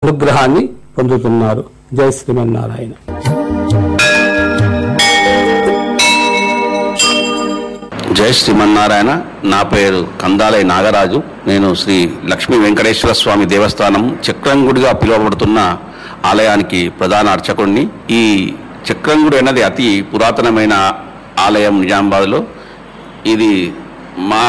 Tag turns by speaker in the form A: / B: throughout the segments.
A: అనుగ్రహాన్ని పొందుతున్నారు జై శ్రీమన్నారాయణ
B: జై శ్రీమన్నారాయణ నా పేరు కందాలయ నాగరాజు నేను శ్రీ లక్ష్మీ వెంకటేశ్వర స్వామి దేవస్థానం చక్రంగుడిగా పిలువబడుతున్న ఆలయానికి ప్రధాన అర్చకుడిని ఈ చక్రంగుడి అనేది అతి పురాతనమైన ఆలయం నిజామాబాద్లో ఇది మా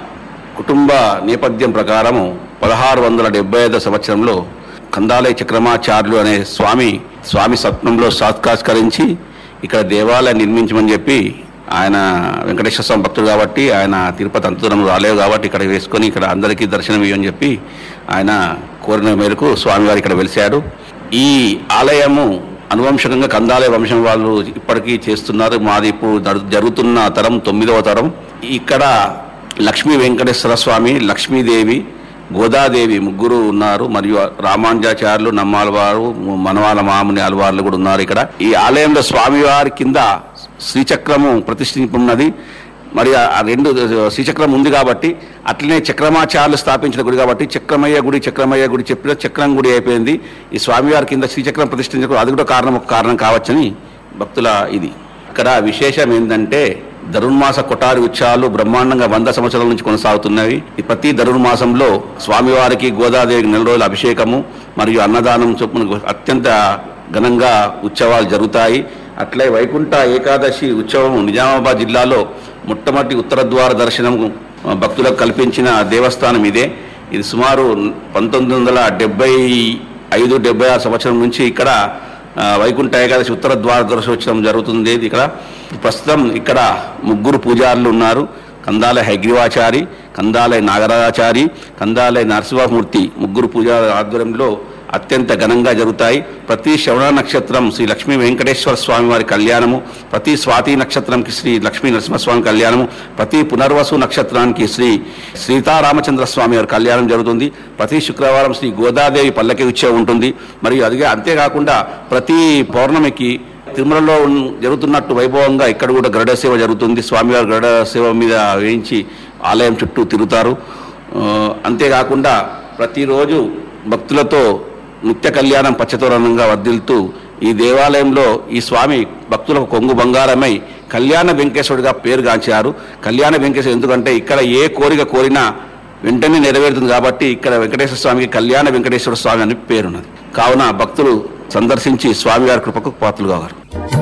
B: కుటుంబ నేపథ్యం ప్రకారము పదహారు వందల డెబ్బై ఐదో సంవత్సరంలో కందాలయ చక్రమాచార్యులు అనే స్వామి స్వామి స్వప్నంలో సాత్కాస్కరించి ఇక్కడ దేవాలయం నిర్మించమని చెప్పి ఆయన వెంకటేశ్వర స్వామి భక్తుడు కాబట్టి ఆయన తిరుపతి అంత దూరం రాలేవు కాబట్టి ఇక్కడ వేసుకొని ఇక్కడ అందరికీ దర్శనం ఇవ్వని చెప్పి ఆయన కోరిన మేరకు స్వామివారు ఇక్కడ వెలిశారు ఈ ఆలయము అనువంశకంగా కందాలయ వంశం వాళ్ళు ఇప్పటికీ చేస్తున్నారు మాది ఇప్పుడు జరు- జరుగుతున్న తరం తొమ్మిదవ తరం ఇక్కడ లక్ష్మీ వెంకటేశ్వర స్వామి లక్ష్మీదేవి గోదాదేవి ముగ్గురు ఉన్నారు మరియు రామానుజాచార్యులు నమ్మాలవారు మనవాళ్ళ మాముని అలవార్లు కూడా ఉన్నారు ఇక్కడ ఈ ఆలయంలో స్వామివారి కింద శ్రీచక్రము ప్రతిష్ఠింపున్నది మరి ఆ ఆ రెండు శ్రీచక్రం ఉంది కాబట్టి అట్లనే చక్రమాచార్యులు స్థాపించిన గుడి కాబట్టి చక్రమయ్య గుడి చక్రమయ్య గుడి చెప్పిన చక్రం గుడి అయిపోయింది ఈ స్వామివారి కింద శ్రీచక్రం ప్రతిష్ఠించకు అది కూడా కారణం ఒక కారణం కావచ్చని భక్తుల ఇది ఇక్కడ విశేషం ఏంటంటే ధనుర్మాస కొటారి ఉత్సవాలు బ్రహ్మాండంగా వంద సంవత్సరాల నుంచి కొనసాగుతున్నవి ఈ ప్రతి ధనుర్మాసంలో స్వామివారికి గోదాదేవికి నెల రోజుల అభిషేకము మరియు అన్నదానం చొప్పున అత్యంత ఘనంగా ఉత్సవాలు జరుగుతాయి అట్లే వైకుంఠ ఏకాదశి ఉత్సవం నిజామాబాద్ జిల్లాలో మొట్టమొదటి ఉత్తర ద్వార దర్శనం ఆ, భక్తులకు కల్పించిన దేవస్థానం ఇదే ఇది సుమారు పంతొమ్మిది వందల డెబ్బై ఐదు డెబ్బై ఆరు సంవత్సరం నుంచి ఇక్కడ ఆ, వైకుంఠ ఏకాదశి ఉత్తర ద్వార దర్శనోత్సవం జరుగుతుంది ఇది ఇక్కడ ప్రస్తుతం ఇక్కడ ముగ్గురు పూజారులు ఉన్నారు కందాలయ హైగ్రీవాచారి కందాలయ నాగరాచారి కందాలయ నరసింహమూర్తి ముగ్గురు పూజారుల ఆధ్వర్యంలో అత్యంత ఘనంగా జరుగుతాయి ప్రతి శ్రవణ నక్షత్రం శ్రీ లక్ష్మీ వెంకటేశ్వర స్వామి వారి కళ్యాణము ప్రతి స్వాతి నక్షత్రంకి శ్రీ లక్ష్మీ నరసింహస్వామి కళ్యాణము ప్రతి పునర్వసు నక్షత్రానికి శ్రీ సీతారామచంద్ర స్వామి వారి కళ్యాణం జరుగుతుంది ప్రతి శుక్రవారం శ్రీ గోదాదేవి పల్లకి ఉత్సవం ఉంటుంది మరియు అదిగే అంతేకాకుండా ప్రతి పౌర్ణమికి తిరుమలలో ఉన్- జరుగుతున్నట్టు వైభవంగా ఇక్కడ కూడా గరుడ సేవ జరుగుతుంది స్వామివారి గరుడ సేవ మీద వేయించి ఆలయం చుట్టూ తిరుగుతారు ఆ, అంతేకాకుండా ప్రతిరోజు భక్తులతో నిత్య కళ్యాణం పచ్చతోరణంగా వర్ధిల్తూ ఈ దేవాలయంలో ఈ స్వామి భక్తులకు కొంగు బంగారమై కళ్యాణ వెంకటేశ్వరుడిగా పేరుగాంచారు కళ్యాణ వెంకటేశ్వరుడు ఎందుకంటే ఇక్కడ ఏ కోరిక కోరినా వెంటనే నెరవేరుతుంది కాబట్టి ఇక్కడ వెంకటేశ్వర స్వామికి కళ్యాణ వెంకటేశ్వర స్వామి అని పేరున్నది కావున భక్తులు సందర్శించి స్వామివారి కృపకు పాత్రలు కావారు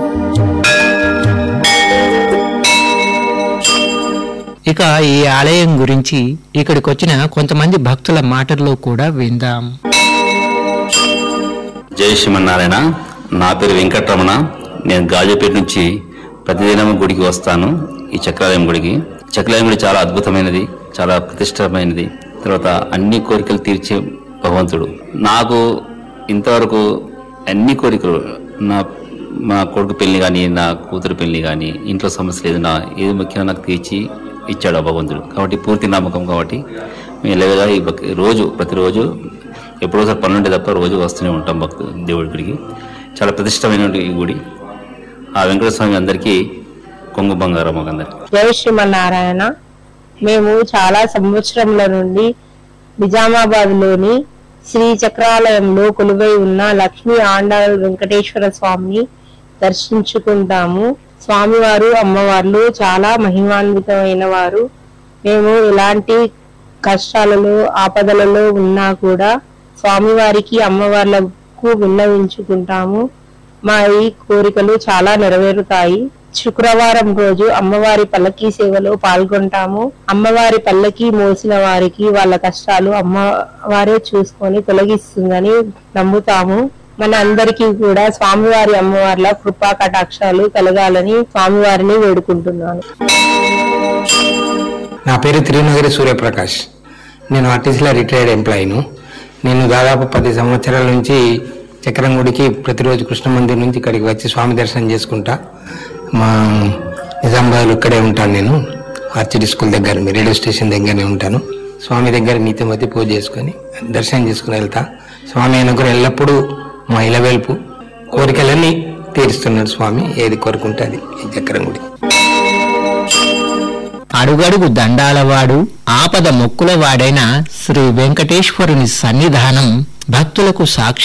C: ఇక ఈ ఆలయం గురించి ఇక్కడికి వచ్చిన కొంతమంది భక్తుల మాటల్లో కూడా విందాం
B: జై శ్రీమన్నారాయణ నా పేరు వెంకటరమణ నేను గాజుపేట నుంచి ప్రతిదినం గుడికి వస్తాను ఈ చక్రాలయం గుడికి చక్రాలయం గుడి చాలా అద్భుతమైనది చాలా ప్రతిష్టమైనది తర్వాత అన్ని కోరికలు తీర్చే భగవంతుడు నాకు ఇంతవరకు అన్ని కోరికలు నా మా కొడుకు పెళ్లి కానీ నా కూతురు పెళ్లి కానీ ఇంట్లో సమస్య లేదు నా ఏది ముఖ్యంగా నాకు తీర్చి ఇచ్చాడు ఆ భగవంతుడు కాబట్టి పూర్తి నమ్మకం కాబట్టి మేము ఇలాగా ఈ భక్- రోజు ప్రతిరోజు ఎప్పుడో సార్ పనుంటే తప్ప రోజు వస్తూనే ఉంటాం భక్తు దేవుడి గుడికి చాలా ప్రతిష్టమైన ఈ గుడి ఆ వెంకటేశ్వర స్వామి అందరికీ కొంగు బంగారం మాకందరికి
D: జై శ్రీమన్నారాయణ మేము చాలా సంవత్సరముల నుండి నిజామాబాద్ లోని శ్రీ చక్రాలయంలో కొలువై ఉన్న లక్ష్మీ ఆండాల వెంకటేశ్వర స్వామిని దర్శించుకుంటాము స్వామివారు అమ్మవార్లు చాలా మహిమాన్వితమైన వారు మేము ఎలాంటి కష్టాలలో ఆపదలలో ఉన్నా కూడా స్వామివారికి అమ్మవార్లకు విన్నవించుకుంటాము మా ఈ కోరికలు చాలా నెరవేరుతాయి శుక్రవారం రోజు అమ్మవారి పల్లకి సేవలో పాల్గొంటాము అమ్మవారి పల్లకి మోసిన వారికి వాళ్ళ కష్టాలు అమ్మవారే చూసుకొని తొలగిస్తుందని నమ్ముతాము మన అందరికీ కూడా స్వామివారి అమ్మవార్ల కృపా కటాక్షాలు కలగాలని స్వామివారిని వేడుకుంటున్నాను
E: నా పేరు తిరునగరి సూర్యప్రకాష్ నేను ఆర్టీసీలో రిటైర్డ్ ఎంప్లాయీను నేను దాదాపు పది సంవత్సరాల నుంచి చక్రంగుడికి ప్రతిరోజు కృష్ణ మందిర్ నుంచి ఇక్కడికి వచ్చి స్వామి దర్శనం చేసుకుంటా మా నిజామాబాద్లో ఇక్కడే ఉంటాను నేను ఆర్చిడి స్కూల్ దగ్గర రేడియో స్టేషన్ దగ్గరనే ఉంటాను స్వామి దగ్గర నీతిమతి పూజ చేసుకొని దర్శనం చేసుకుని వెళ్తా స్వామి అనుగ్రహం ఎల్లప్పుడూ మా ఇలవెల్పు కోరికలన్నీ తీరుస్తున్నాడు స్వామి ఏది కోరుకుంటే అది ఈ చక్రంగుడి
C: అడుగడుగు దండాలవాడు ఆపద మొక్కుల వాడైన శ్రీ వెంకటేశ్వరుని సన్నిధానం భక్తులకు సాక్షి